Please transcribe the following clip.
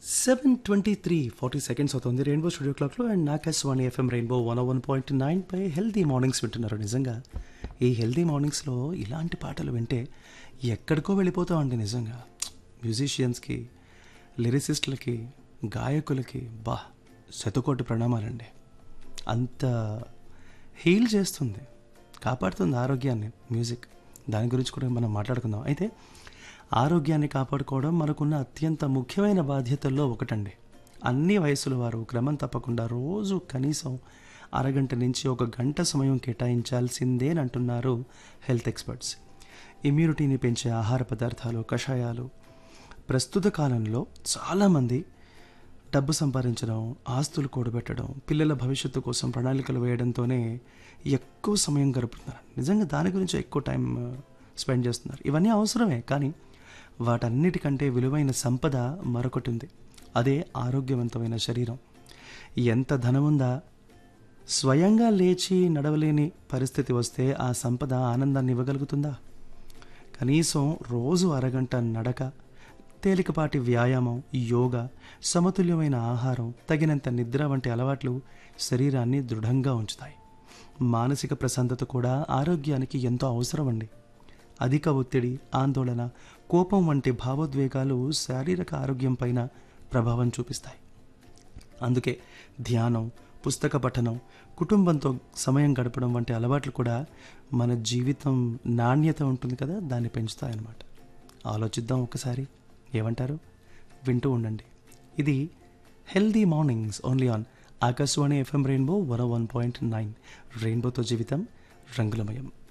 seven twenty three forty seconds అవుతుంది rainbow studio క్లాక్లో and నాకాశవాణి FM rainbow one one point nine పై healthy mornings వింటున్నారు నిజంగా ఈ హెల్దీ మార్నింగ్స్లో ఇలాంటి పాటలు వింటే ఎక్కడికో వెళ్ళిపోతామండి నిజంగా మ్యూజిషియన్స్కి లిరిసిస్టులకి గాయకులకి బా శతకోటి ప్రణామాలండి అంత హీల్ చేస్తుంది కాపాడుతుంది ఆరోగ్యాన్ని మ్యూజిక్ దాని గురించి కూడా మనం మాట్లాడుకుందాం అయితే ఆరోగ్యాన్ని కాపాడుకోవడం మనకున్న అత్యంత ముఖ్యమైన బాధ్యతల్లో ఒకటండి అన్ని వయసుల వారు క్రమం తప్పకుండా రోజు కనీసం అరగంట నుంచి ఒక గంట సమయం కేటాయించాల్సిందేనంటున్నారు హెల్త్ ఎక్స్పర్ట్స్ ఇమ్యూనిటీని పెంచే ఆహార పదార్థాలు కషాయాలు ప్రస్తుత కాలంలో చాలామంది డబ్బు సంపాదించడం ఆస్తులు కూడబెట్టడం పిల్లల భవిష్యత్తు కోసం ప్రణాళికలు వేయడంతోనే ఎక్కువ సమయం గడుపుతున్నారు నిజంగా దాని గురించి ఎక్కువ టైం స్పెండ్ చేస్తున్నారు ఇవన్నీ అవసరమే కానీ వాటన్నిటికంటే విలువైన సంపద మరొకటి ఉంది అదే ఆరోగ్యవంతమైన శరీరం ఎంత ధనముందా స్వయంగా లేచి నడవలేని పరిస్థితి వస్తే ఆ సంపద ఆనందాన్ని ఇవ్వగలుగుతుందా కనీసం రోజు అరగంట నడక తేలికపాటి వ్యాయామం యోగా సమతుల్యమైన ఆహారం తగినంత నిద్ర వంటి అలవాట్లు శరీరాన్ని దృఢంగా ఉంచుతాయి మానసిక ప్రశాంతత కూడా ఆరోగ్యానికి ఎంతో అవసరం అండి అధిక ఒత్తిడి ఆందోళన కోపం వంటి భావోద్వేగాలు శారీరక ఆరోగ్యం పైన ప్రభావం చూపిస్తాయి అందుకే ధ్యానం పుస్తక పఠనం కుటుంబంతో సమయం గడపడం వంటి అలవాట్లు కూడా మన జీవితం నాణ్యత ఉంటుంది కదా దాన్ని పెంచుతాయన్నమాట ఆలోచిద్దాం ఒకసారి ఏమంటారు వింటూ ఉండండి ఇది healthy mornings only on Akashvani FM rainbow one one point nine రెయిన్బోతో జీవితం రంగులమయం